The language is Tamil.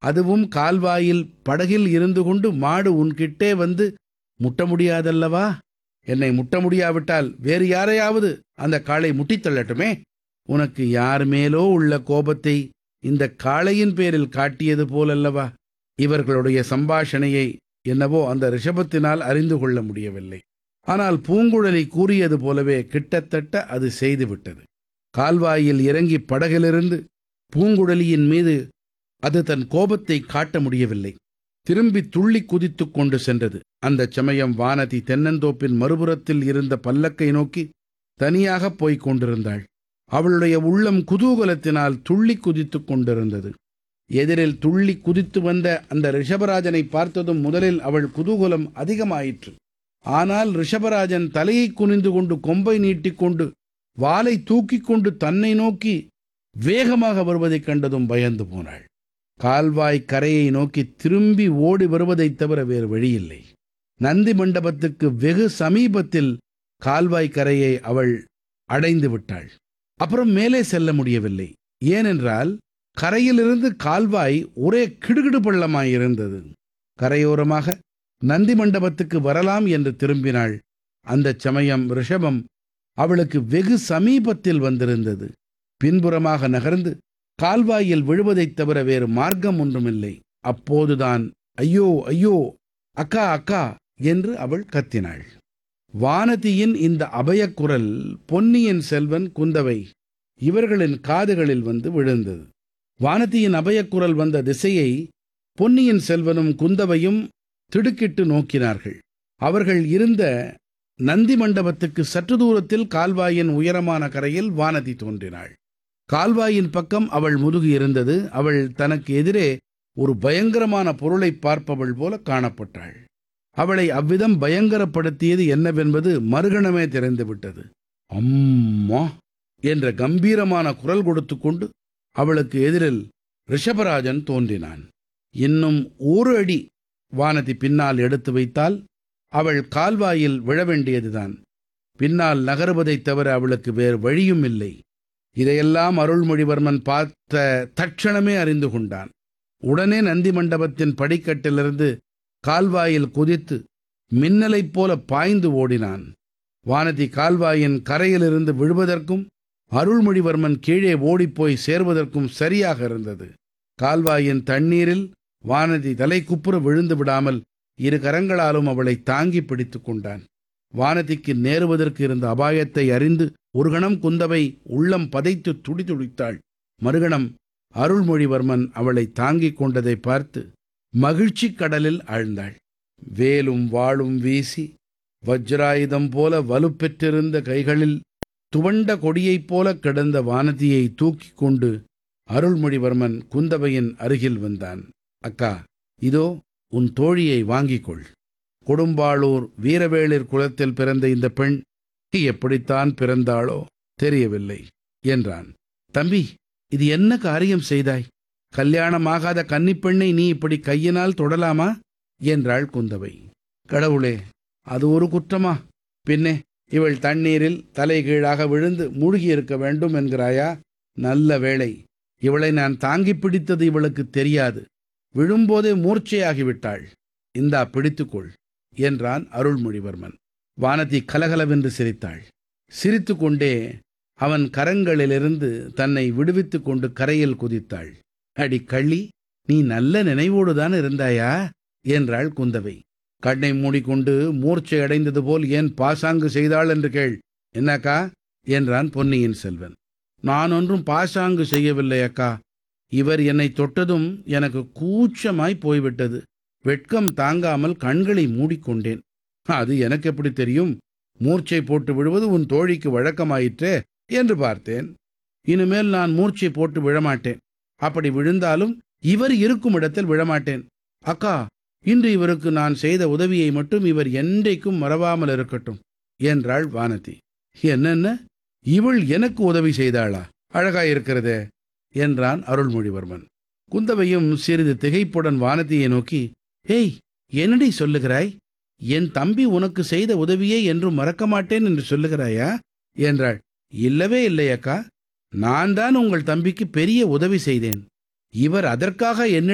அதுவும் கால்வாயில் படகில் இருந்து கொண்டு மாடு உன்கிட்டே வந்து முட்ட முடியாதல்லவா என்னை முட்ட முடியாவிட்டால் வேறு யாரையாவது அந்த காளை முட்டித் தள்ளட்டுமே உனக்கு யார் மேலோ உள்ள கோபத்தை இந்த காளையின் பேரில் காட்டியது போலல்லவா இவர்களுடைய சம்பாஷணையை என்னவோ அந்த ரிஷபத்தினால் அறிந்து கொள்ள முடியவில்லை ஆனால் பூங்குழலி கூறியது போலவே கிட்டத்தட்ட அது செய்துவிட்டது கால்வாயில் இறங்கி படகிலிருந்து பூங்குழலியின் மீது அது தன் கோபத்தை காட்ட முடியவில்லை திரும்பி துள்ளி குதித்துக் கொண்டு சென்றது அந்தச் சமயம் வானதி தென்னந்தோப்பின் மறுபுறத்தில் இருந்த பல்லக்கை நோக்கி தனியாகப் போய்க் கொண்டிருந்தாள் அவளுடைய உள்ளம் குதூகலத்தினால் துள்ளி குதித்துக் கொண்டிருந்தது எதிரில் துள்ளி குதித்து வந்த அந்த ரிஷபராஜனை பார்த்ததும் முதலில் அவள் குதூகலம் அதிகமாயிற்று ஆனால் ரிஷபராஜன் தலையை குனிந்து கொண்டு கொம்பை நீட்டிக்கொண்டு வாலை தூக்கிக் கொண்டு தன்னை நோக்கி வேகமாக வருவதைக் கண்டதும் பயந்து போனாள் கால்வாய் கரையை நோக்கி திரும்பி ஓடி வருவதைத் தவிர வேறு வழியில்லை நந்தி மண்டபத்துக்கு வெகு சமீபத்தில் கால்வாய் கரையை அவள் அடைந்து விட்டாள் அப்புறம் மேலே செல்ல முடியவில்லை ஏனென்றால் கரையிலிருந்து கால்வாய் ஒரே கிடுகிடு பள்ளமாயிருந்தது கரையோரமாக நந்தி மண்டபத்துக்கு வரலாம் என்று திரும்பினாள் அந்தச் சமயம் ரிஷபம் அவளுக்கு வெகு சமீபத்தில் வந்திருந்தது பின்புறமாக நகர்ந்து கால்வாயில் விழுவதைத் தவிர வேறு மார்க்கம் ஒன்றுமில்லை அப்போதுதான் ஐயோ ஐயோ அக்கா அக்கா என்று அவள் கத்தினாள் வானதியின் இந்த அபயக்குரல் பொன்னியின் செல்வன் குந்தவை இவர்களின் காதுகளில் வந்து விழுந்தது வானதியின் அபயக்குரல் வந்த திசையை பொன்னியின் செல்வனும் குந்தவையும் திடுக்கிட்டு நோக்கினார்கள் அவர்கள் இருந்த நந்தி மண்டபத்துக்கு சற்று தூரத்தில் கால்வாயின் உயரமான கரையில் வானதி தோன்றினாள் கால்வாயின் பக்கம் அவள் முதுகு இருந்தது அவள் தனக்கு எதிரே ஒரு பயங்கரமான பொருளை பார்ப்பவள் போல காணப்பட்டாள் அவளை அவ்விதம் பயங்கரப்படுத்தியது என்னவென்பது மறுகணமே தெரிந்துவிட்டது அம்மா என்ற கம்பீரமான குரல் கொடுத்து கொண்டு அவளுக்கு எதிரில் ரிஷபராஜன் தோன்றினான் இன்னும் ஒரு அடி வானதி பின்னால் எடுத்து வைத்தால் அவள் கால்வாயில் விழ வேண்டியதுதான் பின்னால் நகருவதைத் தவிர அவளுக்கு வேறு வழியும் இல்லை இதையெல்லாம் அருள்மொழிவர்மன் பார்த்த தட்சணமே அறிந்து கொண்டான் உடனே நந்தி மண்டபத்தின் படிக்கட்டிலிருந்து கால்வாயில் குதித்து மின்னலைப் போல பாய்ந்து ஓடினான் வானதி கால்வாயின் கரையிலிருந்து விழுவதற்கும் அருள்மொழிவர்மன் கீழே ஓடிப்போய் சேர்வதற்கும் சரியாக இருந்தது கால்வாயின் தண்ணீரில் வானதி தலைக்குப்புற விழுந்து விடாமல் இரு கரங்களாலும் அவளை தாங்கி பிடித்துக் கொண்டான் வானதிக்கு நேருவதற்கு இருந்த அபாயத்தை அறிந்து ஒரு கணம் குந்தவை உள்ளம் பதைத்து துடிதுடித்தாள் மறுகணம் அருள்மொழிவர்மன் அவளை தாங்கிக் கொண்டதை பார்த்து மகிழ்ச்சி கடலில் ஆழ்ந்தாள் வேலும் வாளும் வீசி வஜ்ராயுதம் போல வலுப்பெற்றிருந்த கைகளில் துவண்ட கொடியைப் போல கிடந்த வானதியை தூக்கிக் கொண்டு அருள்மொழிவர்மன் குந்தவையின் அருகில் வந்தான் அக்கா இதோ உன் தோழியை வாங்கிக் கொள் கொடும்பாளூர் வீரவேளிர் குலத்தில் பிறந்த இந்த பெண் எப்படித்தான் பிறந்தாளோ தெரியவில்லை என்றான் தம்பி இது என்ன காரியம் செய்தாய் கல்யாணமாகாத கன்னிப்பெண்ணை நீ இப்படி கையினால் தொடலாமா என்றாள் குந்தவை கடவுளே அது ஒரு குற்றமா பின்னே இவள் தண்ணீரில் தலைகீழாக விழுந்து மூழ்கியிருக்க வேண்டும் என்கிறாயா நல்ல வேளை இவளை நான் தாங்கி பிடித்தது இவளுக்கு தெரியாது விழும்போதே மூர்ச்சையாகிவிட்டாள் இந்தா பிடித்துக்கொள் என்றான் அருள்மொழிவர்மன் வானதி கலகலவென்று சிரித்தாள் சிரித்து கொண்டே அவன் கரங்களிலிருந்து தன்னை விடுவித்துக் கொண்டு கரையில் குதித்தாள் அடி கள்ளி நீ நல்ல நினைவோடுதான் இருந்தாயா என்றாள் குந்தவை கண்ணை மூடிக்கொண்டு மூர்ச்சை அடைந்தது போல் ஏன் பாசாங்கு செய்தாள் என்று கேள் என்னக்கா என்றான் பொன்னியின் செல்வன் நான் ஒன்றும் பாசாங்கு செய்யவில்லை அக்கா இவர் என்னை தொட்டதும் எனக்கு கூச்சமாய் போய்விட்டது வெட்கம் தாங்காமல் கண்களை மூடிக்கொண்டேன் அது எனக்கு எப்படி தெரியும் மூர்ச்சை போட்டு விழுவது உன் தோழிக்கு வழக்கமாயிற்றே என்று பார்த்தேன் இனிமேல் நான் மூர்ச்சை போட்டு விழமாட்டேன் அப்படி விழுந்தாலும் இவர் இருக்கும் இடத்தில் விழமாட்டேன் அக்கா இன்று இவருக்கு நான் செய்த உதவியை மட்டும் இவர் என்றைக்கும் மறவாமல் இருக்கட்டும் என்றாள் வானதி என்னென்ன இவள் எனக்கு உதவி செய்தாளா அழகாயிருக்கிறதே என்றான் அருள்மொழிவர்மன் குந்தவையும் சிறிது திகைப்புடன் வானதியை நோக்கி ஏய் என்னடி சொல்லுகிறாய் என் தம்பி உனக்கு செய்த உதவியை என்றும் மறக்க மாட்டேன் என்று சொல்லுகிறாயா என்றாள் இல்லவே இல்லை அக்கா நான் தான் உங்கள் தம்பிக்கு பெரிய உதவி செய்தேன் இவர் அதற்காக என்னிடம்